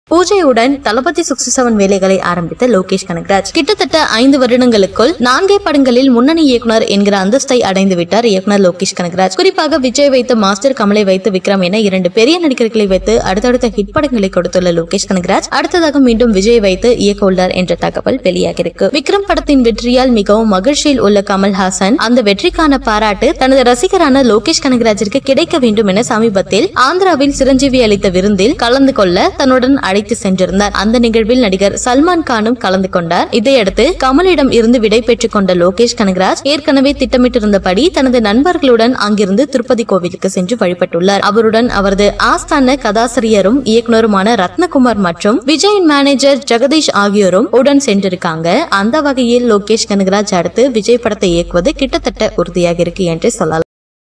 பூஜையுடன் தளபதி sixty seven வேலைகளை ஆரம்பித்த லோகேஷ் கனகராஜ் கிட்டத்தட்ட ஐந்து வருடங்களுக்குள் நான்கே படங்களில் முன்னணி இயக்குனர் என்கிற அந்தஸ்தை அடைந்து விட்டார் இயக்குனர் லோகேஷ் கனகராஜ் குறிப்பாக விஜய் வைத்து மாஸ்டர் கமலை வைத்து விக்ரம் என இரண்டு பெரிய நடிகர்களை வைத்து அடுத்தடுத்த ஹிட் படங்களை கொடுத்துள்ள லோகேஷ் கனகராஜ் அடுத்ததாக மீண்டும் விஜய் வைத்து இயக்க உள்ளார் என்ற தகவல் வெளியாகிருக்கு விக்ரம் படத்தின் வெற்றியால் மிகவும் மகிழ்ச்சியில் உள்ள கமல்ஹாசன் அந்த வெற்றிக்கான பாராட்டு தனது ரசிகரான லோகேஷ் கனகராஜிற்கு கிடைக்க வேண்டும் என சமீபத்தில் ஆந்திராவில் சிரஞ்சீவி அளித்த விருந்தில் கலந்து கொள்ள தன்னுடன் அழைத்து சென்றிருந்தார் அந்த நிகழ்வில் நடிகர் சல்மான் கானும் கலந்து கொண்டார் இதையடுத்து கமலிடம் இருந்து விடை பெற்றுக் கொண்ட லோகேஷ் கனகராஜ் ஏற்கனவே திட்டமிட்டிருந்தபடி தனது நண்பர்களுடன் அங்கிருந்து திருப்பதி கோவிலுக்கு சென்று வழிபட்டுள்ளார் அவருடன் அவரது ஆஸ்தான கதாசிரியரும் இயக்குனருமான ரத்னகுமார் மற்றும் விஜயின் மேனேஜர் ஜெகதீஷ் ஆகியோரும் உடன் சென்றிருக்காங்க அந்த வகையில் லோகேஷ் கனகராஜ் அடுத்து விஜய் படத்தை இயக்குவது கிட்டத்தட்ட உறுதியாக இருக்கு என்று சொல்லலாம்